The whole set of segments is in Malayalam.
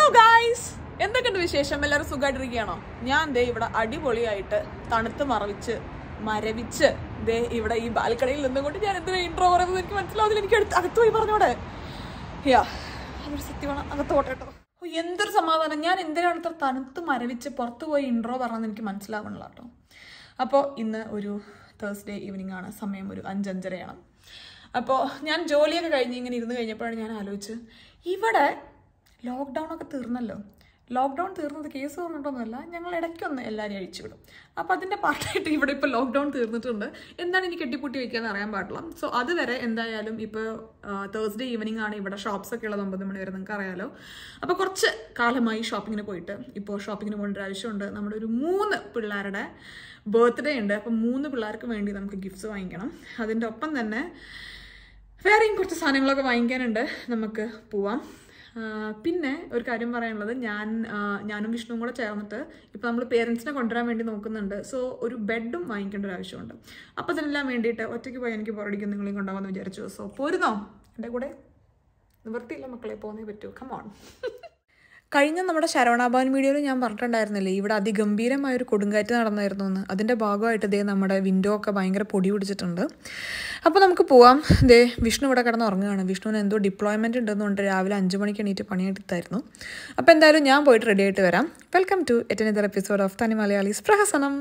ഹലോ ഗായ്സ് എന്തൊക്കെയുണ്ട് വിശേഷം എല്ലാവരും സുഖമായിട്ടിരിക്കുകയാണോ ഞാൻ ദേ ഇവിടെ അടിപൊളിയായിട്ട് തണുത്ത് മറവിച്ച് മരവിച്ച് ദേ ഇവിടെ ഈ ബാൽക്കണിയിൽ നിന്നുകൊണ്ട് ഞാൻ എന്തിനാ ഇൻട്രോ പറയുന്നത് എനിക്ക് മനസ്സിലാവുന്നില്ല എനിക്ക് അടുത്ത് അകത്ത് പോയി പറഞ്ഞോടെ യാ അതൊരു സത്യമാണ് അകത്ത് പോട്ടെ കേട്ടോ ഓ, എന്തൊരു സമാധാനം ഞാൻ എന്തിനാണ് ഇത്ര തണുത്ത് മരവിച്ച് പുറത്ത് പോയി ഇൻട്രോ പറഞ്ഞതെന്ന് എനിക്ക് മനസ്സിലാവണില്ല കേട്ടോ അപ്പോൾ ഇന്ന് ഒരു തേഴ്സ്ഡേ ഈവനിങ് ആണ് സമയം ഒരു അഞ്ചഞ്ചരയാണ് അപ്പോൾ ഞാൻ ജോലിയൊക്കെ കഴിഞ്ഞ് ഇങ്ങനെ ഇരുന്ന് കഴിഞ്ഞപ്പോഴാണ് ഞാൻ ആലോചിച്ച് ഇവിടെ ലോക്ക്ഡൗൺ ഒക്കെ തീർന്നല്ലോ ലോക്ക്ഡൗൺ തീർന്നത് കേസ് പറഞ്ഞിട്ടൊന്നുമല്ല ഞങ്ങൾ ഇടയ്ക്കൊന്ന് എല്ലാവരെയും അഴിച്ചു വിടും അപ്പോൾ അതിൻ്റെ പാർട്ടായിട്ട് ഇവിടെ ഇപ്പോൾ ലോക്ക്ഡൗൺ തീർന്നിട്ടുണ്ട് എന്താണ് ഇനി കെട്ടിപ്പൂട്ടി വയ്ക്കാന്ന് അറിയാൻ പാടില്ല സോ അതുവരെ എന്തായാലും ഇപ്പോൾ തേഴ്സ്ഡേ ഈവനിങ് ആണ് ഇവിടെ ഷോപ്സ് ഒക്കെ ഉള്ളത് ഒമ്പത് മണി വരെ നിങ്ങൾക്ക് അറിയാലോ അപ്പോൾ കുറച്ച് കാലമായി ഷോപ്പിങ്ങിന് പോയിട്ട് ഇപ്പോൾ ഷോപ്പിങ്ങിന് പോകേണ്ട ഒരു ആവശ്യമുണ്ട് നമ്മുടെ ഒരു മൂന്ന് പിള്ളേരുടെ ബർത്ത്ഡേ ഉണ്ട് അപ്പം മൂന്ന് പിള്ളേർക്ക് വേണ്ടി നമുക്ക് ഗിഫ്റ്റ്സ് വാങ്ങിക്കണം അതിൻ്റെ ഒപ്പം തന്നെ വേറെയും കുറച്ച് സാധനങ്ങളൊക്കെ വാങ്ങിക്കാനുണ്ട് നമുക്ക് പോവാം ആ, പിന്നെ ഒരു കാര്യം പറയാനുള്ളത് ഞാൻ ആ, ഞാനും വിഷ്ണുവും കൂടെ ചേർന്നിട്ട് ഇപ്പോൾ നമ്മൾ പേരൻസിനെ കൊണ്ടുവരാൻ വേണ്ടി നോക്കുന്നുണ്ട് സോ ഒരു ബെഡും വാങ്ങിക്കേണ്ട ഒരു ആവശ്യമുണ്ട് അപ്പോൾ അതിനെല്ലാം വേണ്ടിയിട്ട് ഒറ്റയ്ക്ക് പോയി എനിക്ക് പുറടിക്കും നിങ്ങളെയും കൊണ്ടുപോകാമെന്ന് വിചാരിച്ചു സോ പോരുന്നോ എൻ്റെ കൂടെ നിവൃത്തിയില്ല മക്കളെ പോകുന്നേ പറ്റൂ കമോൺ കഴിഞ്ഞ നമ്മുടെ ശരവണാഭവൻ വീഡിയോയിൽ ഞാൻ പറഞ്ഞിട്ടുണ്ടായിരുന്നില്ലേ ഇവിടെ അതിഗംഭീരമായ ഒരു കൊടുങ്കാറ്റ് നടന്നായിരുന്നു എന്ന് അതിൻ്റെ ഭാഗമായിട്ട് ദേ നമ്മുടെ വിൻഡോ ഒക്കെ ഭയങ്കര പൊടി പിടിച്ചിട്ടുണ്ട് അപ്പോൾ നമുക്ക് പോവാം ദേ വിഷ്ണു ഇവിടെ കിടന്ന് ഉറങ്ങുകയാണ് വിഷ്ണുവിന് എന്തോ ഡിപ്ലോയ്മെൻറ്റ് ഉണ്ടെന്നുകൊണ്ട് രാവിലെ അഞ്ച് മണിക്ക് എണീറ്റ് പണിയെടുത്തായിരുന്നു അപ്പോൾ എന്തായാലും ഞാൻ പോയിട്ട് റെഡി ആയിട്ട് വരാം welcome to another episode of തനി മലയാളീസ് പ്രഹസനം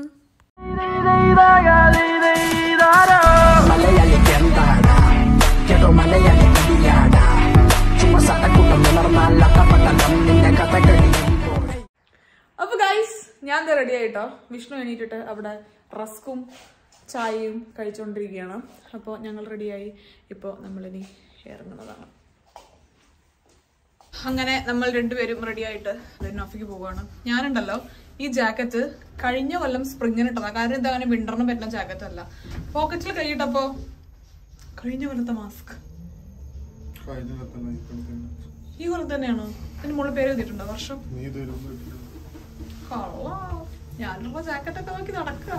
മലയാളി എന്താടാ കേട്ടോ മലയാളി കടിയാടാ ചുമ്മാ സട്ടക്കൂട്ടം ഉണർന്നാൽ അട്ടപ്പട്ടം നിന്റെ കഥ കഴിയുമ്പോൾ അപ്പോൾ ഗൈസ് ഞാൻ റെഡി ആയിട്ടോ വിഷ്ണു എണീറ്റിട്ട് അവിടെ റസ്കും ചായയും കഴിച്ചുകൊണ്ടിരിക്കുകയാണ് അപ്പോൾ ഞങ്ങൾ റെഡിയായി ഇപ്പോൾ നമ്മളിനി ഇറങ്ങുന്നതാണ് അങ്ങനെ നമ്മൾ രണ്ടുപേരും റെഡി ആയിട്ട് ഓഫിക്ക് പോവുകയാണ് ഞാനുണ്ടല്ലോ ഈ ജാക്കറ്റ് കഴിഞ്ഞ കൊല്ലം സ്പ്രിങ്ങിന് ഇട്ടതാ കാരണം ഇത് അങ്ങനെ വിന്ററിന് പറ്റുന്ന ജാക്കറ്റ് അല്ല പോക്കറ്റിൽ കൈയിട്ടപ്പോ കഴിഞ്ഞ കൊല്ലത്തെ മാസ്ക് കഴിഞ്ഞ കൊല്ലത്തന്നെ ഈ കൊല്ലത്തന്നെ. ഈ കൊല്ലം തന്നെയാണോ ഇതിന് മുകളിൽ പേര് എഴുതിയിട്ടുണ്ടോ വർഷം നീ ഇതുവരെ ഒന്നും ഇട്ടില്ല. കൊള്ളാ ഞാനുള്ള ജാക്കറ്റ് ഒക്കെ നോക്കി നടക്കുക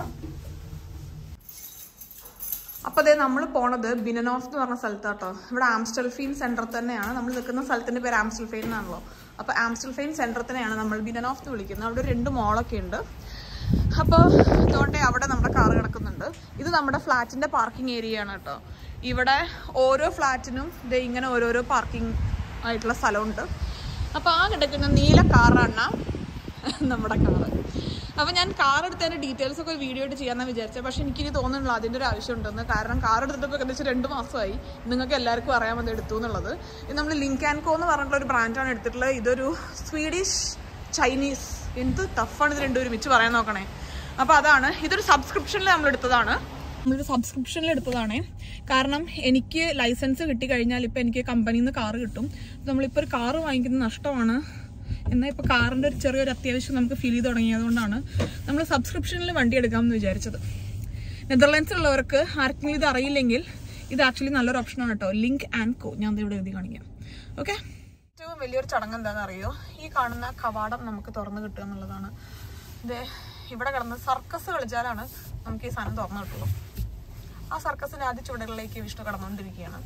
അപ്പൊ അതെ നമ്മൾ പോണത് ബിനനോഫ് എന്ന് പറഞ്ഞ സ്ഥലത്താട്ടോ ഇവിടെ ആംസ്റ്റൽഫീൻ സെന്റർ തന്നെയാണ് നമ്മൾ നിൽക്കുന്ന സ്ഥലത്തിന്റെ പേര് ആംസ്റ്റൽഫെയിൻ എന്നാണല്ലോ അപ്പൊ ആംസ്റ്റൽഫെയിൻ സെന്റർ തന്നെയാണ് നമ്മൾ ബിനനോഫ് എന്ന് വിളിക്കുന്നത് അവിടെ രണ്ട് മോളൊക്കെ ഉണ്ട് അപ്പോൾ അതുകൊണ്ട് അവിടെ നമ്മുടെ കാറ് കിടക്കുന്നുണ്ട് ഇത് നമ്മുടെ ഫ്ലാറ്റിന്റെ പാർക്കിംഗ് ഏരിയ ആണ് കേട്ടോ ഇവിടെ ഓരോ ഫ്ലാറ്റിനും ഇത് ഇങ്ങനെ ഓരോരോ പാർക്കിംഗ് ആയിട്ടുള്ള സ്ഥലമുണ്ട് അപ്പോൾ ആ കിടക്കുന്ന നീല കാറാണ് നമ്മുടെ കാറ് അപ്പോൾ ഞാൻ കാർ എടുത്തതിൻ്റെ ഡീറ്റെയിൽസ് ഒക്കെ ഒരു വീഡിയോ ആയിട്ട് ചെയ്യാമെന്നാണ് വിചാരിച്ചത് പക്ഷേ എനിക്കിനി തോന്നുന്നില്ല അതിൻ്റെ ഒരു ആവശ്യമുണ്ടെന്ന് കാരണം കാർ എടുത്തിട്ട് ഏകദേശം രണ്ട് മാസമായി നിങ്ങൾക്ക് എല്ലാവർക്കും അറിയാമെന്ന് എടുത്തു എന്നുള്ളത് ഇത് നമ്മൾ ലിങ്ക് ആൻഡ് കോ എന്ന് പറഞ്ഞിട്ടുള്ള ഒരു ബ്രാൻഡാണ് എടുത്തിട്ടുള്ളത് ഇതൊരു സ്വീഡിഷ് ചൈനീസ് എന്ത് ടഫാണ് ഇത് രണ്ടും ഒരുമിച്ച് പറയാൻ നോക്കണേ അപ്പോൾ അതാണ് ഇതൊരു സബ്സ്ക്രിപ്ഷനിൽ നമ്മൾ എടുത്തതാണ് നമ്മളൊരു സബ്സ്ക്രിപ്ഷനിൽ എടുത്തതാണ് കാരണം എനിക്ക് ലൈസൻസ് കിട്ടി കഴിഞ്ഞാൽ ഇപ്പം എനിക്ക് കമ്പനിയിൽ നിന്ന് കാറ് കിട്ടും നമ്മളിപ്പോൾ ഒരു കാറ് വാങ്ങിക്കുന്നത് നഷ്ടമാണ് എന്നാൽ ഇപ്പോൾ കാറിൻ്റെ ഒരു ചെറിയൊരു അത്യാവശ്യം നമുക്ക് ഫീൽ ചെയ്ത് തുടങ്ങിയതുകൊണ്ടാണ് നമ്മൾ സബ്സ്ക്രിപ്ഷനിൽ വണ്ടി എടുക്കാമെന്ന് വിചാരിച്ചത് നെതർലാൻഡ്സിലുള്ളവർക്ക് ആർക്കെങ്കിലും ഇത് അറിയില്ലെങ്കിൽ ഇത് ആക്ച്വലി നല്ലൊരു ഓപ്ഷനാണ് കേട്ടോ ലിങ്ക് ആൻഡ് കോ ഞാൻ ദേ ഇവിടെ എഴുതി കാണിക്കാം ഓക്കെ ഏറ്റവും വലിയൊരു ചടങ്ങ് എന്താണെന്ന് അറിയോ ഈ കാണുന്ന കവാടം നമുക്ക് തുറന്നു കിട്ടുക എന്നുള്ളതാണ് ഇത് ഇവിടെ കിടന്ന് സർക്കസ് കളിച്ചാലാണ് നമുക്ക് ഈ സാധനം തുറന്നു കിട്ടുള്ളൂ ആ സർക്കസിന്റെ ആദ്യ ചുവടുകളിലേക്ക് വിഷ്ണു കടന്നുകൊണ്ടിരിക്കുകയാണ്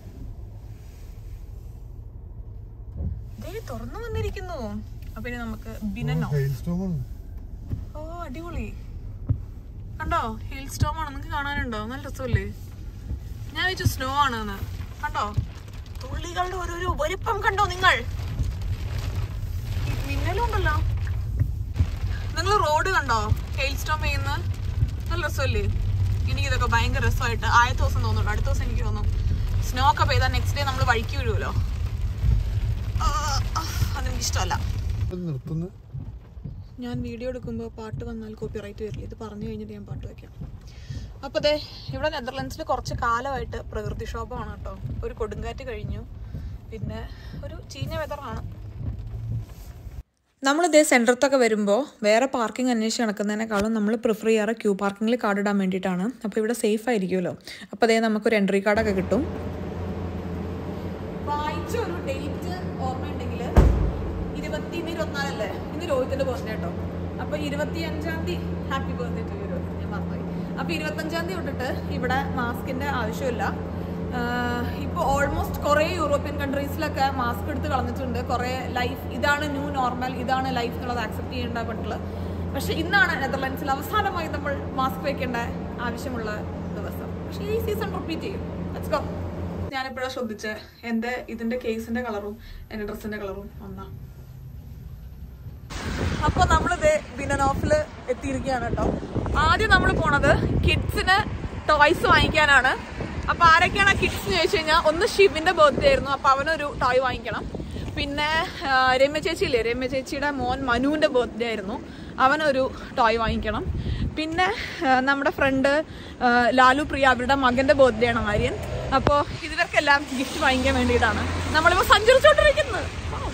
ദേ തുറന്നു വന്നിരിക്കുന്നു അപ്പൊ ഇനി നമുക്ക് ബിനനോ ഹെയിൽ സ്റ്റോം ആണ്. ഓ അടിപൊളി കണ്ടോ ഹിൽ സ്റ്റോം ആണ് നിങ്ങൾക്ക് കാണാനുണ്ടോ നല്ല രസമല്ലേ ഞാൻ വെച്ചു സ്നോ ആണെന്ന് കണ്ടോ തുള്ളികളുടെ ഓരോരോ വലിപ്പം കണ്ടോ നിങ്ങൾ മിന്നലും ഉണ്ടല്ലോ നിങ്ങൾ റോഡ് കണ്ടോ ഹെയിൽ സ്റ്റോം ചെയ്യുന്ന നല്ല രസമല്ലേ എനിക്ക് ഇതൊക്കെ ഭയങ്കര രസമായിട്ട് ആദ്യത്തെ ദിവസം തോന്നുന്നുണ്ട് അടുത്ത ദിവസം എനിക്ക് തോന്നും സ്നോ ഒക്കെ പെയ്താൽ നെക്സ്റ്റ് ഡേ നമ്മൾ വഴിക്ക് വീഴുമല്ലോ ആ, ആ, അതെനിക്ക് ഇഷ്ടമല്ല ഇത് നിർത്തുന്നു ഞാൻ വീഡിയോ എടുക്കുമ്പോൾ പാട്ട് വന്നാൽ കോപ്പിറൈറ്റ് വരില്ല ഇത് പറഞ്ഞു കഴിഞ്ഞിട്ട് ഞാൻ പാട്ട് വയ്ക്കാം അപ്പോൾ അതെ ഇവിടെ നെതർലാൻഡ്സിൽ കുറച്ച് കാലമായിട്ട് പ്രകൃതിക്ഷോഭമാണ് കേട്ടോ ഒരു കൊടുങ്കാറ്റ് കഴിഞ്ഞു പിന്നെ ഒരു ചീഞ്ഞ വെതറാണ് നമ്മളിതേ സെൻറ്ററത്തൊക്കെ വരുമ്പോൾ വേറെ പാർക്കിംഗ് അന്വേഷിച്ച് നടക്കുന്നതിനേക്കാളും നമ്മൾ പ്രിഫർ ചെയ്യാറ് ക്യൂ പാർക്കിങ്ങിൽ കാർഡ് ഇടാൻ വേണ്ടിയിട്ടാണ് അപ്പോൾ ഇവിടെ സേഫ് ആയിരിക്കുമല്ലോ അപ്പോൾ അതേ നമുക്കൊരു എൻട്രി കാർഡൊക്കെ കിട്ടും വായിച്ച ഒരു ഡേറ്റ് ഓർമ്മയുണ്ടെങ്കിൽ ഇരുപത്തി ഇന്ന് ഇരുപത്തിനാലല്ലേ ഇന്ന് രോഹിത്തിന്റെ ബർത്ത്ഡേ കേട്ടോ അപ്പൊ ഇരുപത്തി അഞ്ചാം തീയതി ഹാപ്പി ബർത്ത്ഡേ ടു രോഹിത് ഞാൻ മറന്നുപോയി അപ്പൊ ഇരുപത്തഞ്ചാം തീയതി തൊട്ടിട്ട് ഇവിടെ മാസ്കിന്റെ ആവശ്യമില്ല ഇപ്പോൾ ഓൾമോസ്റ്റ് കുറേ യൂറോപ്യൻ കൺട്രീസിലൊക്കെ മാസ്ക് എടുത്ത് കളഞ്ഞിട്ടുണ്ട് കുറേ ലൈഫ് ഇതാണ് ന്യൂ നോർമൽ ഇതാണ് ലൈഫ് എന്നുള്ളത് ആക്സെപ്റ്റ് ചെയ്യേണ്ട പറ്റുള്ളൂ പക്ഷെ ഇന്നാണ് നെതർലാൻഡ്സിൽ അവസാനമായി നമ്മൾ മാസ്ക് വെക്കേണ്ട ആവശ്യമുള്ള ദിവസം പക്ഷേ ഈ സീസൺ റിപ്പീറ്റ് ചെയ്യും ലെറ്റ്സ് ഗോ ഞാനിപ്പോഴാണ് ശ്രദ്ധിച്ചത് എൻ്റെ ഇതിൻ്റെ കേസിൻ്റെ കളറും എൻ്റെ ഡ്രസ്സിൻ്റെ കളറും ഒന്നാ അപ്പോൾ നമ്മളിത് ബിനനോഫിൽ എത്തിയിരിക്കുകയാണ് കേട്ടോ ആദ്യം നമ്മൾ പോണത് കിഡ്സിന് ടോയ്സ് വാങ്ങിക്കാനാണ് അപ്പൊ ആരൊക്കെയാണ് കിഡ്സ് എന്ന് ചോദിച്ചു കഴിഞ്ഞാൽ ഒന്ന് ശിവിന്റെ ബർത്ത്ഡേ ആയിരുന്നു അപ്പൊ അവനൊരു ടോയ് വാങ്ങിക്കണം പിന്നെ ആ, രമ്യ ചേച്ചി ഇല്ലേ രമ്യ ചേച്ചിയുടെ മോൻ മനുവിന്റെ ബർത്ത്ഡേ ആയിരുന്നു അവനൊരു ടോയ് വാങ്ങിക്കണം പിന്നെ ആ, നമ്മുടെ ഫ്രണ്ട് ലാലു പ്രിയ അവരുടെ മകന്റെ ബർത്ത്ഡേ ആണ് ആര്യൻ അപ്പോൾ ഇതിവർക്കെല്ലാം ഗിഫ്റ്റ് വാങ്ങിക്കാൻ വേണ്ടിയിട്ടാണ് നമ്മളിപ്പോൾ സഞ്ചരിച്ചുകൊണ്ടിരിക്കുന്നത് Wow.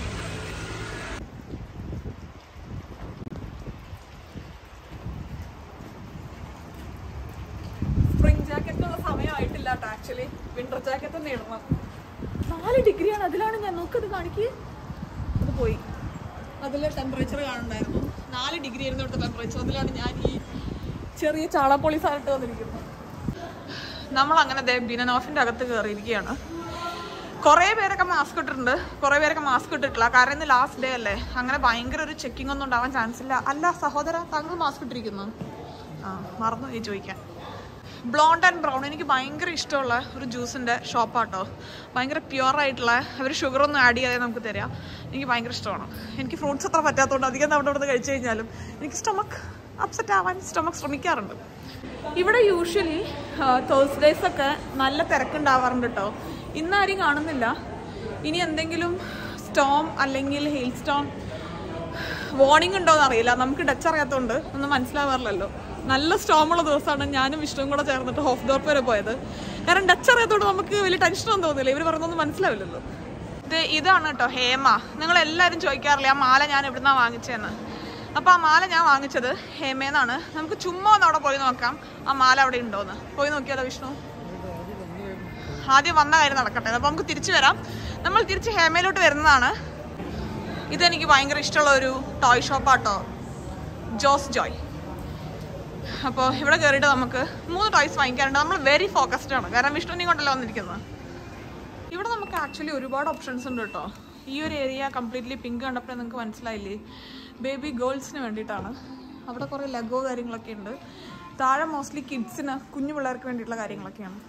സ്പ്രിംഗ് ജാക്കറ്റ് ഉള്ള സമയമായിട്ടില്ല കേട്ടോ ആക്ച്വലി വിന്റർ ജാക്കറ്റ് തന്നെ ഇടണം നാല് ഡിഗ്രിയാണ് അതിലാണ് ഞാൻ നോക്കത് കാണിക്ക് അത് പോയി അതിൽ ടെമ്പറേച്ചർ കാണുന്നുണ്ടായിരുന്നു നാല് ഡിഗ്രി ആയിരുന്നു ഇവിടുത്തെ ടെമ്പറേച്ചർ അതിലാണ് ഞാൻ ഈ ചെറിയ ചാളപ്പൊളി സാധനം വന്നിരിക്കുന്നത് നമ്മൾ അങ്ങനെ ദേ ബിനനോഫിന്റെ അകത്ത് കയറിയിരിക്കുകയാണ് കുറേ പേരൊക്കെ മാസ്ക് ഇട്ടിട്ടുണ്ട് കുറേ പേരൊക്കെ മാസ്ക് ഇട്ടിട്ടില്ല കാരണം ഇന്ന് ലാസ്റ്റ് ഡേ അല്ലേ അങ്ങനെ ഭയങ്കര ഒരു ചെക്കിംഗ് ഒന്നും ഉണ്ടാവാൻ ചാൻസ് ഇല്ല അല്ല സഹോദര താങ്കൾ മാസ്ക് ഇട്ടിരിക്കുന്നു ആ മറന്നു ഈ ചോദിക്കാൻ ബ്ലോണ്ട് ആൻഡ് ബ്രൗൺ എനിക്ക് ഭയങ്കര ഇഷ്ടമുള്ള ഒരു ജ്യൂസിൻ്റെ ഷോപ്പാട്ടോ ഭയങ്കര പ്യുവർ ആയിട്ടുള്ള അവർ ഷുഗറൊന്നും ആഡ് ചെയ്യാതെ നമുക്ക് തരാം എനിക്ക് ഭയങ്കര ഇഷ്ടമാണ് എനിക്ക് ഫ്രൂട്ട്സ് അത്ര പറ്റാത്തതുകൊണ്ട് അധികം നമ്മുടെ ഇവിടെ കഴിച്ചു കഴിഞ്ഞാലും എനിക്ക് സ്റ്റൊമക്ക് അപ്സെറ്റ് ആവാൻ സ്റ്റൊമക്ക് ശ്രമിക്കാറുണ്ട് ഇവിടെ യൂഷ്വലി തേഴ്സ്ഡേസ് ഒക്കെ നല്ല തിരക്കുണ്ടാവാറുണ്ട് കേട്ടോ ഇന്ന് ആരും കാണുന്നില്ല ഇനി എന്തെങ്കിലും സ്റ്റോം അല്ലെങ്കിൽ ഹെയിൽ സ്റ്റോം വാർണിംഗ് ഉണ്ടോന്ന് അറിയില്ല നമുക്ക് ഡച്ച് അറിയാത്തതുകൊണ്ട് ഒന്നും മനസ്സിലാവാറില്ലല്ലോ നല്ല സ്റ്റോമുള്ള ദിവസമാണ് ഞാനും വിഷ്ണുവും കൂടെ ചേർന്നിട്ട് ഹോഫ് ഡോർക്ക് വരെ പോയത് കാരണം ഡച്ച് അറിയാത്തതുകൊണ്ട് നമുക്ക് വലിയ ടെൻഷനൊന്നും തോന്നില്ല ഇവർ പറയുന്നൊന്നും മനസ്സിലാവില്ലല്ലോ ഇത് ഇതാണ് കേട്ടോ ഹേമ നിങ്ങൾ എല്ലാവരും ചോദിക്കാറില്ലേ ആ മാല ഞാൻ എവിടുന്നാ വാങ്ങിച്ചതെന്ന് അപ്പോൾ ആ മാല ഞാൻ വാങ്ങിച്ചത് ഹേമേന്നാണ് നമുക്ക് ചുമ്മാ ഒന്ന് അവിടെ പോയി നോക്കാം ആ മാല അവിടെ ഉണ്ടോന്ന് പോയി നോക്കിയാലോ വിഷ്ണു ആദ്യം വന്ന കാര്യം നടക്കട്ടെ അപ്പോൾ നമുക്ക് തിരിച്ചു വരാം നമ്മൾ തിരിച്ച് ഹേമയിലോട്ട് വരുന്നതാണ് ഇതെനിക്ക് ഭയങ്കര ഇഷ്ടമുള്ള ഒരു ടോയ് ഷോപ്പാട്ടോ ജോസ് ജോയ് അപ്പോൾ ഇവിടെ കയറിയിട്ട് നമുക്ക് മൂന്ന് ടോയ്സ് വാങ്ങിക്കാറുണ്ട് നമ്മൾ വെരി ഫോക്കസ്ഡ് ആണ് കാരണം വിഷ്ണുവിനെ കൊണ്ടല്ല വന്നിരിക്കുന്നത് ഇവിടെ നമുക്ക് ആക്ച്വലി ഒരുപാട് ഓപ്ഷൻസ് ഉണ്ട് കേട്ടോ ഈ ഒരു ഏരിയ കംപ്ലീറ്റ്ലി പിങ്ക് കണ്ടപ്പോൾ നിങ്ങൾക്ക് മനസ്സിലായില്ലേ ബേബി ഗേൾസിന് വേണ്ടിയിട്ടാണ് അവിടെ കുറേ ലഗോ കാര്യങ്ങളൊക്കെ ഉണ്ട് താഴെ മോസ്റ്റ്ലി കിഡ്സിന് കുഞ്ഞു പിള്ളേർക്ക് വേണ്ടിയിട്ടുള്ള കാര്യങ്ങളൊക്കെയാണ്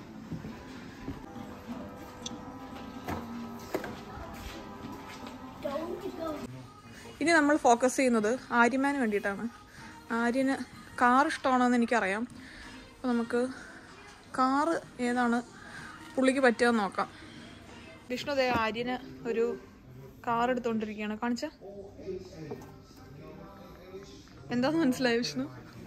ഇനി നമ്മൾ ഫോക്കസ് ചെയ്യുന്നത് ആര്യമാന് വേണ്ടിയിട്ടാണ് ആര്യന് കാർ ഇഷ്ടമാണോ എന്ന് എനിക്കറിയാം അപ്പോൾ നമുക്ക് കാറ് ഏതാണ് പുള്ളിക്ക് പറ്റുകയെന്ന് നോക്കാം വിഷ്ണു ദേ ആര്യന് ഒരു കാർ എടുത്തുകൊണ്ടിരിക്കുകയാണ് കാണിച്ച എന്താന്ന് മനസ്സിലായി വിഷ്ണു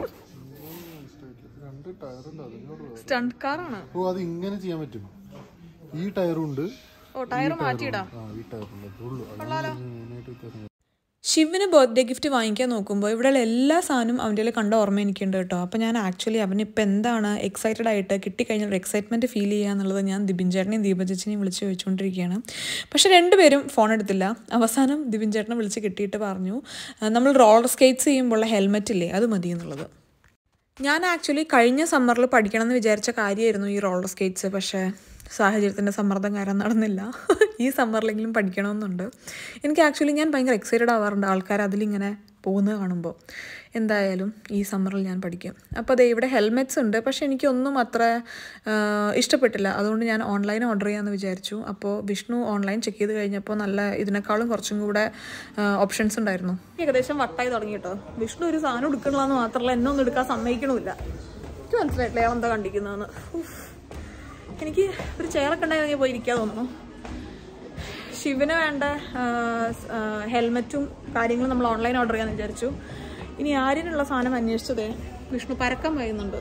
രണ്ട് ടയറുണ്ട് അതിനോട് സ്റ്റണ്ട് കാറാണ് ഓ അത് ഇങ്ങനെ ചെയ്യാൻ പറ്റും ഈ ടയറും ഉണ്ട് ഓ ടയർ മാറ്റിയിടാം ആ ഈ ടയറുണ്ട് ഉള്ളൂ അതാണ് മെയിനായിട്ട് വ്യത്യാസം ശിവന് ബർത്ത്ഡേ ഗിഫ്റ്റ് വാങ്ങിക്കാൻ നോക്കുമ്പോൾ ഇവിടെയുള്ള എല്ലാ സാധനവും അവൻ്റെ കയ്യിൽ കണ്ട ഓർമ്മ എനിക്കുണ്ട് കേട്ടോ അപ്പോൾ ഞാൻ ആക്ച്വലി അവന് ഇപ്പം എന്താണ് എക്സൈറ്റഡ് ആയിട്ട് കിട്ടിക്കഴിഞ്ഞാൽ ഒരു എക്സൈറ്റ്മെൻറ്റ് ഫീൽ ചെയ്യുക എന്നുള്ളത് ഞാൻ ദിബിൻ ചേട്ടനെയും ദീപ ചേച്ചിനെയും വിളിച്ച് ചോദിച്ചുകൊണ്ടിരിക്കുകയാണ് പക്ഷെ രണ്ടുപേരും ഫോൺ എടുത്തില്ല അവസാനം ദിബിൻ ചേട്ടനെ വിളിച്ച് കിട്ടിയിട്ട് പറഞ്ഞു "ആ, നമ്മൾ റോളർ സ്കേറ്റ്സ് ചെയ്യുമ്പോഴുള്ള ഹെൽമെറ്റ് ഇല്ലേ അത് മതി എന്നുള്ളത് ഞാൻ ആക്ച്വലി കഴിഞ്ഞ സമ്മറിൽ പഠിക്കണം എന്ന് വിചാരിച്ച കാര്യമായിരുന്നു ഈ റോളർ സ്കേറ്റ്സ് പക്ഷേ സാഹചര്യത്തിൻ്റെ സമ്മർദ്ദം കാരണം നടന്നില്ല ഈ സമ്മറിലെങ്കിലും പഠിക്കണമെന്നുണ്ട് എനിക്ക് ആക്ച്വലി ഞാൻ ഭയങ്കര എക്സൈറ്റഡ് ആവാറുണ്ട് ആൾക്കാർ അതിലിങ്ങനെ പോകുന്നത് കാണുമ്പോൾ എന്തായാലും ഈ സമ്മറിൽ ഞാൻ പഠിക്കും അപ്പോൾ അതെ ഇവിടെ ഹെൽമെറ്റ്സ് ഉണ്ട് പക്ഷേ എനിക്കൊന്നും അത്ര ആ, ഇഷ്ടപ്പെട്ടില്ല അതുകൊണ്ട് ഞാൻ ഓൺലൈൻ ഓർഡർ ചെയ്യാമെന്ന് വിചാരിച്ചു അപ്പോൾ വിഷ്ണു ഓൺലൈൻ ചെക്ക് ചെയ്ത് കഴിഞ്ഞപ്പോൾ നല്ല ഇതിനേക്കാളും കുറച്ചും കൂടെ ഓപ്ഷൻസ് ഉണ്ടായിരുന്നു ഏകദേശം വട്ടായി തുടങ്ങി കേട്ടോ വിഷ്ണു ഒരു സാധനം എടുക്കണില്ലെന്ന് മാത്രമല്ല എന്നെ ഒന്നും എടുക്കാൻ സമ്മതിക്കണമില്ല എനിക്ക് മനസ്സിലായിട്ടില്ല അയാൾ എന്താ കണ്ടിക്കുന്നതെന്ന് ഉഫ്. എനിക്ക് ഒരു ചെയറൊക്കെ ഉണ്ടായി ഞാൻ പോയി ഇരിക്കാൻ തോന്നുന്നു ശിവന് വേണ്ട ഹെൽമെറ്റും കാര്യങ്ങളും നമ്മൾ ഓൺലൈൻ ഓർഡർ ചെയ്യാമെന്ന് വിചാരിച്ചു ഇനി ആര്യനുള്ള സാധനം അന്വേഷിച്ചതേ വിഷ്ണു പരക്കം കഴിയുന്നുണ്ട്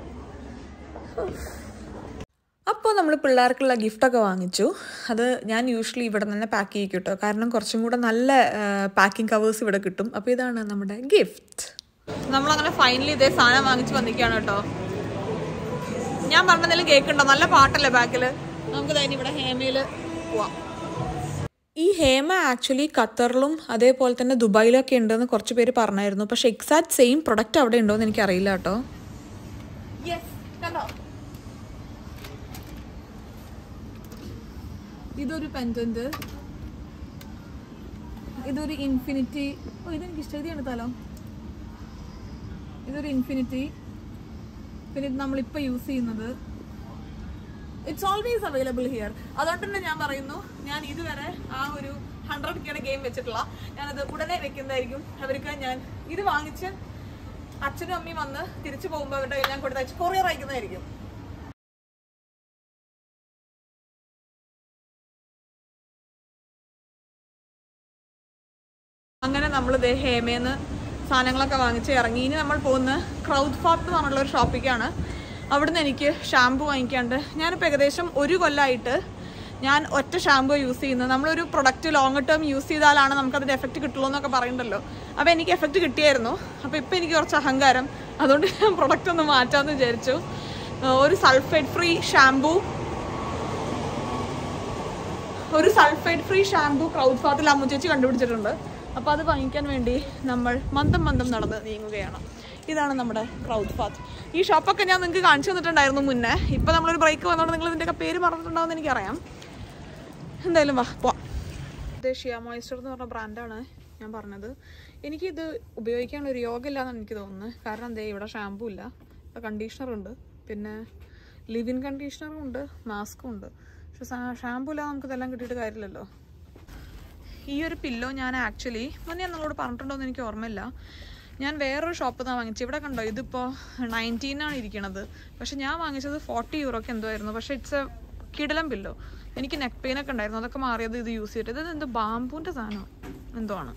അപ്പോൾ നമ്മൾ പിള്ളേർക്കുള്ള ഗിഫ്റ്റൊക്കെ വാങ്ങിച്ചു അത് ഞാൻ യൂഷ്വലി ഇവിടെ തന്നെ പാക്ക് ചെയ്യും കേട്ടോ കാരണം കുറച്ചും കൂടെ നല്ല പാക്കിംഗ് കവേഴ്സ് ഇവിടെ കിട്ടും അപ്പോൾ ഇതാണ് നമ്മുടെ ഗിഫ്റ്റ് നമ്മളങ്ങനെ ഫൈനലി ഇതേ സാധനം വാങ്ങിച്ച് വന്നിരിക്കുകയാണ് കേട്ടോ ഞാൻ പറഞ്ഞതിലും കേൾക്കുണ്ടോ നല്ല പാട്ടല്ലേ ബാക്കിൽ നമുക്ക് തന്നെ ഇവിടെ ഹേമയില് പോവാം ഈ ഹേമ ആക്ച്വലി ഖത്തറിലും അതേപോലെ തന്നെ ദുബായിലൊക്കെ ഉണ്ടെന്ന് കുറച്ച് പേര് പറഞ്ഞായിരുന്നു പക്ഷെ എക്സാക്ട് സെയിം പ്രൊഡക്റ്റ് അവിടെ ഉണ്ടോ എന്ന് എനിക്കറിയില്ല കേട്ടോ യെസ് കണ്ടോ ഇതൊരു പെൻഡന്റ് ഇതൊരു ഇൻഫിനിറ്റി ഓ ഇതെനിക്ക് ഇഷ്ടം ഇത് എടുത്താലോ ഇതൊരു ഇൻഫിനിറ്റി പിന്നെ ഇത് നമ്മളിപ്പോൾ യൂസ് ചെയ്യുന്നത് ഇറ്റ്സ് ഓൾവേസ് അവൈലബിൾ ഹിയർ അതുകൊണ്ട് തന്നെ ഞാൻ പറയുന്നു ഞാൻ ഇതുവരെ ആ ഒരു ഹൺഡ്രഡ് കെയുടെ ഗെയിം വെച്ചിട്ടില്ല ഞാനത് ഉടനെ വെക്കുന്നതായിരിക്കും അവർക്ക് ഞാൻ ഇത് വാങ്ങിച്ച് അച്ഛനും അമ്മയും വന്ന് തിരിച്ചു പോകുമ്പോൾ അവരുടെ കയ്യിൽ ഞാൻ കൊടുത്തയച്ച് കൊറിയർ അയക്കുന്നതായിരിക്കും അങ്ങനെ നമ്മൾ ദേ ഹേമേന്ന് സാധനങ്ങളൊക്കെ വാങ്ങിച്ച് ഇറങ്ങി ഇനി നമ്മൾ പോകുന്ന ക്രൗഡ് ഫാർട്ട് എന്ന് പറഞ്ഞുള്ള ഒരു ഷോപ്പിലേക്കാണ് അവിടുന്ന് എനിക്ക് ഷാമ്പു വാങ്ങിക്കാണ്ട് ഞാനിപ്പോൾ ഏകദേശം ഒരു കൊല്ലമായിട്ട് ഞാൻ ഒറ്റ ഷാമ്പു യൂസ് ചെയ്യുന്നത് നമ്മളൊരു പ്രൊഡക്റ്റ് ലോങ് ടേം യൂസ് ചെയ്താലാണ് നമുക്കതിൻ്റെ എഫക്റ്റ് കിട്ടുള്ളൂ എന്നൊക്കെ പറയുന്നുണ്ടല്ലോ അപ്പോൾ എനിക്ക് എഫക്റ്റ് കിട്ടിയായിരുന്നു അപ്പോൾ ഇപ്പോൾ എനിക്ക് കുറച്ച് അഹങ്കാരം അതുകൊണ്ട് ഞാൻ പ്രൊഡക്റ്റ് ഒന്ന് മാറ്റാമെന്ന് വിചാരിച്ചു ഏഹ് ഒരു സൾഫേറ്റ് ഫ്രീ ഷാമ്പു ഒരു സൾഫേറ്റ് ഫ്രീ ഷാമ്പു ക്രൗഡ് ഫാത്തിൽ അമ്മു ചേച്ചി കണ്ടുപിടിച്ചിട്ടുണ്ട് അപ്പോൾ അത് വാങ്ങിക്കാൻ വേണ്ടി നമ്മൾ മന്ദം മന്ദം നടന്ന് നീങ്ങുകയാണ് ഇതാണ് നമ്മുടെ ക്രൗഡ് ഫാത്ത് ഈ ഷോപ്പൊക്കെ ഞാൻ നിങ്ങൾക്ക് കാണിച്ചു തന്നിട്ടുണ്ടായിരുന്നു മുന്നേ ഇപ്പോൾ നമ്മളൊരു ബ്രേക്ക് വന്നതുകൊണ്ട് നിങ്ങൾ ഇതിൻ്റെയൊക്കെ പേര് പറഞ്ഞിട്ടുണ്ടാവുമെന്ന് എനിക്കറിയാം എന്തായാലും വാ പോവാം ഇത് ഷിയ മോയ്സ്ചർ എന്ന് പറഞ്ഞ ബ്രാൻഡാണ് ഞാൻ പറഞ്ഞത് എനിക്കിത് ഉപയോഗിക്കാനുള്ള ഒരു യോഗം ഇല്ലാന്നാണ് എനിക്ക് തോന്നുന്നത് കാരണം എന്തേ ഇവിടെ ഷാമ്പൂ ഇല്ല ഇവിടെ കണ്ടീഷണർ ഉണ്ട് പിന്നെ ലിവിൻ കണ്ടീഷണറും ഉണ്ട് മാസ്കും ഉണ്ട് പക്ഷെ ഷാമ്പൂ ഇല്ലാതെ നമുക്ക് ഇതെല്ലാം കിട്ടിയിട്ട് കാര്യമില്ലല്ലോ ഈ ഒരു പില്ലോ ഞാൻ ആക്ച്വലി മുന്നേ ഞാൻ നിങ്ങളോട് പറഞ്ഞിട്ടുണ്ടോ എന്ന് എനിക്ക് ഓർമ്മയില്ല ഞാൻ വേറൊരു ഷോപ്പിൽ നിന്നാണ് വാങ്ങിച്ചത് ഇവിടെ കണ്ടോ ഇതിപ്പോൾ നയൻറ്റീനാണ് ഇരിക്കണത് പക്ഷെ ഞാൻ വാങ്ങിച്ചത് ഫോർട്ടി യൂറോക്ക് എന്തോ ആയിരുന്നു പക്ഷെ ഇറ്റ്സ് എ കിടലം പില്ലോ എനിക്ക് നെക്ക് പെയിൻ ഒക്കെ ഉണ്ടായിരുന്നു അതൊക്കെ മാറിയത് ഇത് യൂസ് ചെയ്തിട്ട് ഇത് എന്തോ ബാമ്പൂൻ്റെ സാധനം എന്തോ ആണ്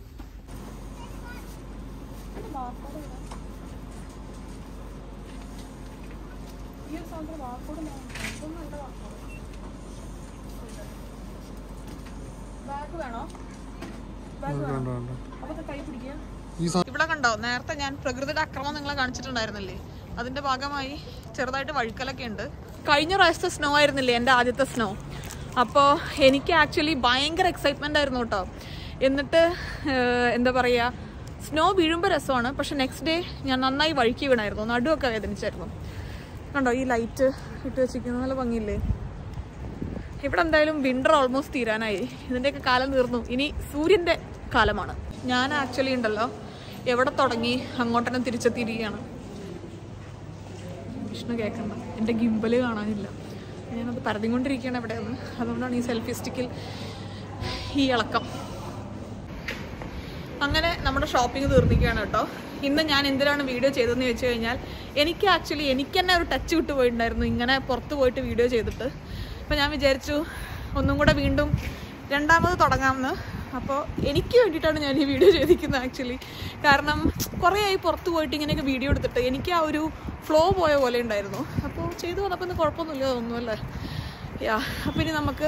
ബാഗ് വേണോ ബാഗ് വേണോ അപ്പൊ കൈ പിടിക്കുക ഈ സാ- ഇവിടെ കണ്ടോ നേരത്തെ ഞാൻ പ്രകൃതിയുടെ അക്രമം നിങ്ങളെ കാണിച്ചിട്ടുണ്ടായിരുന്നില്ലേ അതിന്റെ ഭാഗമായി ചെറുതായിട്ട് വഴുക്കലൊക്കെ ഉണ്ട് കഴിഞ്ഞ പ്രാവശ്യത്തെ സ്നോ ആയിരുന്നില്ലേ എൻ്റെ ആദ്യത്തെ സ്നോ അപ്പോൾ എനിക്ക് ആക്ച്വലി ഭയങ്കര എക്സൈറ്റ്മെന്റ് ആയിരുന്നു കേട്ടോ എന്നിട്ട് ഏഹ്, എന്താ പറയുക സ്നോ വീഴുമ്പോൾ രസമാണ് പക്ഷെ നെക്സ്റ്റ് ഡേ ഞാൻ നന്നായി വഴുക്കി വീണായിരുന്നു നടുവൊക്കെ വേദനിച്ചായിരുന്നു കണ്ടോ ഈ ലൈറ്റ് ഇട്ട് വെച്ചിരിക്കുന്ന നല്ല ഭംഗിയില്ലേ ഇവിടെ എന്തായാലും വിന്റർ ഓൾമോസ്റ്റ് തീരാനായി ഇതിൻ്റെയൊക്കെ കാലം തീർന്നു ഇനി സൂര്യൻ്റെ കാലമാണ് ഞാൻ ആക്ച്വലി ഉണ്ടല്ലോ എവിടെ തുടങ്ങി അങ്ങോട്ടന്നെ തിരിച്ചെത്തിയിരിക്കുകയാണ് വിഷ്ണു കേൾക്കണ്ട എൻ്റെ ഗിംബല് കാണാനില്ല ഞാനത് പരതിക്കൊണ്ടിരിക്കുകയാണ് എവിടെയെന്ന് അതുകൊണ്ടാണ് ഈ സെൽഫി സ്റ്റിക്കിൽ ഈ ഇളക്കം അങ്ങനെ നമ്മുടെ ഷോപ്പിംഗ് തീർന്നിരിക്കുകയാണ് കേട്ടോ ഇന്ന് ഞാൻ എന്തിനാണ് വീഡിയോ ചെയ്തതെന്ന് വെച്ച് കഴിഞ്ഞാൽ എനിക്ക് ആക്ച്വലി എനിക്ക് തന്നെ ഒരു ടച്ച് വിട്ടു പോയിട്ടുണ്ടായിരുന്നു ഇങ്ങനെ പുറത്ത് പോയിട്ട് വീഡിയോ ചെയ്തിട്ട് അപ്പോൾ ഞാൻ വിചാരിച്ചു ഒന്നും കൂടെ വീണ്ടും രണ്ടാമത് തുടങ്ങാമെന്ന് അപ്പോൾ എനിക്ക് വേണ്ടിയിട്ടാണ് ഞാൻ ഈ വീഡിയോ ചെയ്തിരിക്കുന്നത് ആക്ച്വലി കാരണം കുറേ ആയി പുറത്ത് പോയിട്ട് ഇങ്ങനെയൊക്കെ വീഡിയോ എടുത്തിട്ട് എനിക്ക് ആ ഒരു ഫ്ലോ പോയ പോലെ ഉണ്ടായിരുന്നു അപ്പോൾ ചെയ്തു വന്നപ്പോൾ ഇന്ന് കുഴപ്പമൊന്നുമില്ല തോന്നുന്നു യാ അപ്പോൾ ഇനി നമുക്ക്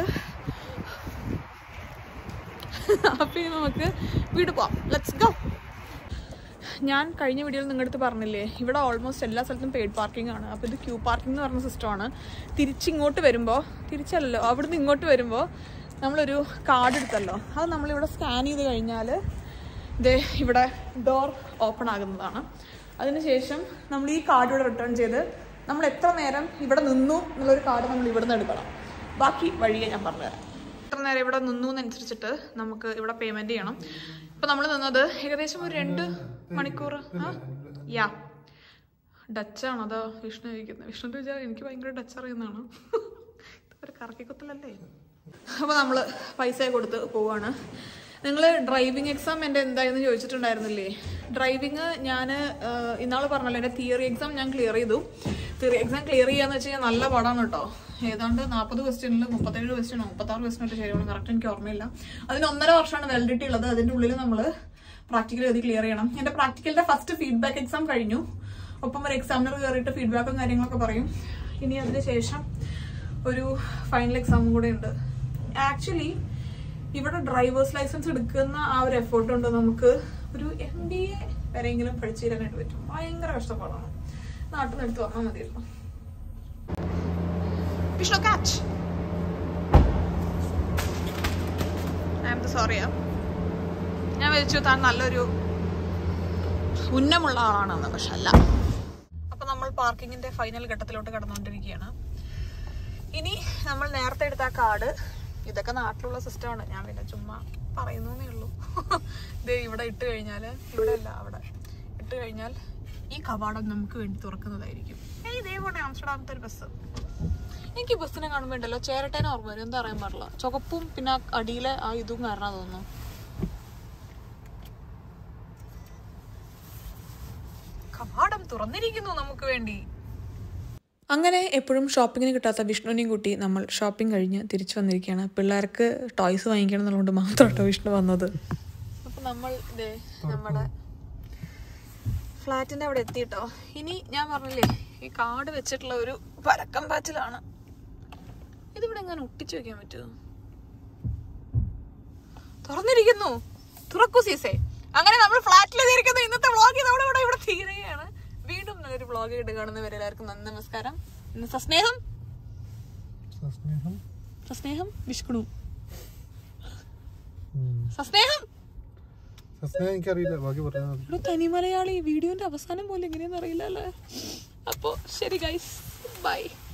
അപ്പോൾ ഇനി നമുക്ക് വീട് പോവാം ലെറ്റ്സ് ഗോ ഞാൻ കഴിഞ്ഞ വീഡിയോയിൽ നിങ്ങളുടെ അടുത്ത് പറഞ്ഞില്ലേ ഇവിടെ ഓൾമോസ്റ്റ് എല്ലാ സ്ഥലത്തും പെയ്ഡ് പാർക്കിംഗ് ആണ് അപ്പോൾ ഇത് ക്യൂ പാർക്കിംഗ് എന്ന് പറഞ്ഞ സിസ്റ്റമാണ് തിരിച്ചിങ്ങോട്ട് വരുമ്പോൾ തിരിച്ചല്ലല്ലോ അവിടുന്ന് ഇങ്ങോട്ട് വരുമ്പോൾ നമ്മളൊരു കാർഡ് എടുത്തല്ലോ അത് നമ്മളിവിടെ സ്കാൻ ചെയ്ത് കഴിഞ്ഞാൽ ഇത് ഇവിടെ ഡോർ ഓപ്പൺ ആകുന്നതാണ് അതിനുശേഷം നമ്മൾ ഈ കാർഡ് ഇവിടെ റിട്ടേൺ ചെയ്ത് നമ്മൾ എത്ര നേരം ഇവിടെ നിന്നു എന്നുള്ളൊരു കാർഡ് നമ്മൾ ഇവിടെ നിന്ന് എടുക്കണം ബാക്കി വഴിയെ ഞാൻ പറഞ്ഞുതരാം എത്ര നേരം ഇവിടെ നിന്നു എന്നനുസരിച്ചിട്ട് നമുക്ക് ഇവിടെ പേയ്മെന്റ് ചെയ്യണം ഇപ്പൊ നമ്മൾ നിന്നത് ഏകദേശം ഒരു രണ്ട് മണിക്കൂർ ആ യാ ഡച്ചാണ് അതാ വിഷ്ണു ചോദിക്കുന്നത് വിഷ്ണുവിന്റെ വിചാരം എനിക്ക് ഭയങ്കര ഡച്ച് അറിയുന്നതാണ് ഇതൊരു കറക്കിക്കുത്തലല്ലേ അപ്പൊ നമ്മള് പൈസ കൊടുത്ത് പോവാണ് നിങ്ങൾ ഡ്രൈവിംഗ് എക്സാം എൻ്റെ എന്തായെന്ന് ചോദിച്ചിട്ടുണ്ടായിരുന്നില്ലേ ഡ്രൈവിംഗ് ഞാൻ ഇന്നാള് പറഞ്ഞല്ലോ എൻ്റെ തിയറി എക്സാം ഞാൻ ക്ലിയർ ചെയ്തു തിയറി എക്സാം ക്ലിയർ ചെയ്യാന്ന് വെച്ച് കഴിഞ്ഞാൽ നല്ല പാടാണ് കേട്ടോ ഏതാണ്ട് നാൽപ്പത് ക്വസ്റ്റ്യനിൽ മുപ്പത്തേഴ് ക്വസ്റ്റ്യനോ മുപ്പത്താറ് ക്വസ്റ്റ്യൻ ഒക്കെ ശരിയാണ് കറക്റ്റ് എനിക്ക് ഓർമ്മയില്ല അതിന് ഒന്നര വർഷമാണ് വാലിഡിറ്റി ഉള്ളത് അതിൻ്റെ ഉള്ളിൽ നമ്മൾ പ്രാക്ടിക്കൽ എഴുതി ക്ലിയർ ചെയ്യണം എൻ്റെ പ്രാക്ടിക്കലിന്റെ ഫസ്റ്റ് ഫീഡ്ബാക്ക് എക്സാം കഴിഞ്ഞു ഒപ്പം ഒരു എക്സാമിനർ കയറിയിട്ട് ഫീഡ്ബാക്കും കാര്യങ്ങളൊക്കെ പറയും ഇനി അതിന് ശേഷം ഒരു ഫൈനൽ എക്സാമും കൂടെ ഉണ്ട് ആക്ച്വലി ഇവിടെ ഡ്രൈവേഴ്സ് ലൈസൻസ് എടുക്കുന്ന ആ ഒരു എഫേർട്ട് കൊണ്ട് നമുക്ക് ഒരു എം ബി എ വരെയെങ്കിലും പഠിച്ചു തരാനായിട്ട് പറ്റും ഭയങ്കര കഷ്ടപ്പാടാണ് നാട്ടിൽ നിന്ന് എടുത്ത് വന്നാൽ മതിയായിരുന്നു വിഷ്ണു കാച്ച് ഐ എം സോറിയാ ഞാൻ വിളിച്ചു താൻ നല്ലൊരു ഉന്നമുള്ള ആളാണെന്ന് പക്ഷെ അല്ല അപ്പൊ നമ്മൾ പാർക്കിങ്ങിന്റെ ഫൈനൽ ഘട്ടത്തിലോട്ട് കടന്നുകൊണ്ടിരിക്കുകയാണ് ഇനി നമ്മൾ നേരത്തെ എടുത്ത ആ കാർഡ് ഇതൊക്കെ നാട്ടിലുള്ള സിസ്റ്റമാണ് ഞാൻ പിന്നെ ചുമ്മാ പറയുന്നേ ഉള്ളൂ ദേ ഇവിടെ ഇട്ട് കഴിഞ്ഞാല് ഇവിടെ അല്ല അവിടെ ഇട്ട് കഴിഞ്ഞാൽ ഈ കവാടം നമുക്ക് വേണ്ടി തുറക്കുന്നതായിരിക്കും ഏയ് ഇതേ പോണേ ആംസ്റ്റർഡാമത്തെ ഒരു ബസ് എനിക്ക് ഈ ബസ്സിനെ കാണുമ്പോൾ ഉണ്ടല്ലോ ചേരട്ടേനെ ഓർമ്മ വരും എന്താ അറിയാൻ പാടില്ല ചുവപ്പും പിന്നെ ആ അടിയിലെ ആ ഇതും കാരണം തോന്നുന്നു കവാടം തുറന്നിരിക്കുന്നു നമുക്ക് വേണ്ടി അങ്ങനെ എപ്പോഴും ഷോപ്പിങ്ങിന് കിട്ടാത്ത വിഷ്ണുവിനെയും കൂട്ടി നമ്മൾ ഷോപ്പിംഗ് കഴിഞ്ഞ് തിരിച്ചു വന്നിരിക്കുകയാണ് പിള്ളേർക്ക് ടോയ്സ് വാങ്ങിക്കണം എന്നുള്ളതുകൊണ്ട് മാത്രം കേട്ടോ വിഷ്ണു വന്നത് അപ്പൊ നമ്മൾ ദേ നമ്മുടെ ഫ്ലാറ്റിന്റെ അവിടെ എത്തിട്ടോ ഇനി ഞാൻ പറഞ്ഞില്ലേ ഈ കാർഡ് വെച്ചിട്ടുള്ള ഒരു പരക്കം പാച്ചിലാണ് ഇതിവിടെ എങ്ങനെ ഒട്ടിച്ചു വെക്കാൻ പറ്റുമോ തുറന്നിരിക്കുന്നു തുറക്കൂ സീസേ അങ്ങനെ നമ്മൾ ഫ്ലാറ്റിൽ എത്തിയിരിക്കുന്നു ഇന്നത്തെ വ്ളോഗ് ഇതോടെ ഇവിടെ ഇവിടെ തീരുകയാണ് വീണ്ടും നല്ലൊരു വ്ളോഗ് ഇട്ട് കാണുന്നവരെ എല്ലാവർക്കും നന്ദി നമസ്കാരം ഇന്ന് സസ്നേഹം സസ്നേഹം സസ്നേഹം വിഷ്ണു സസ്നേഹം സസ്നേഹം എനിക്കറിയില്ല ബാക്കി പറഞ്ഞാൽ മതി ഒരു തനി മലയാളി വീഡിയോന്റെ അവസാനം പോലെ എങ്ങനെയാന്ന് അറിയില്ല അല്ലേ അപ്പോ ശരി ഗൈസ് ബൈ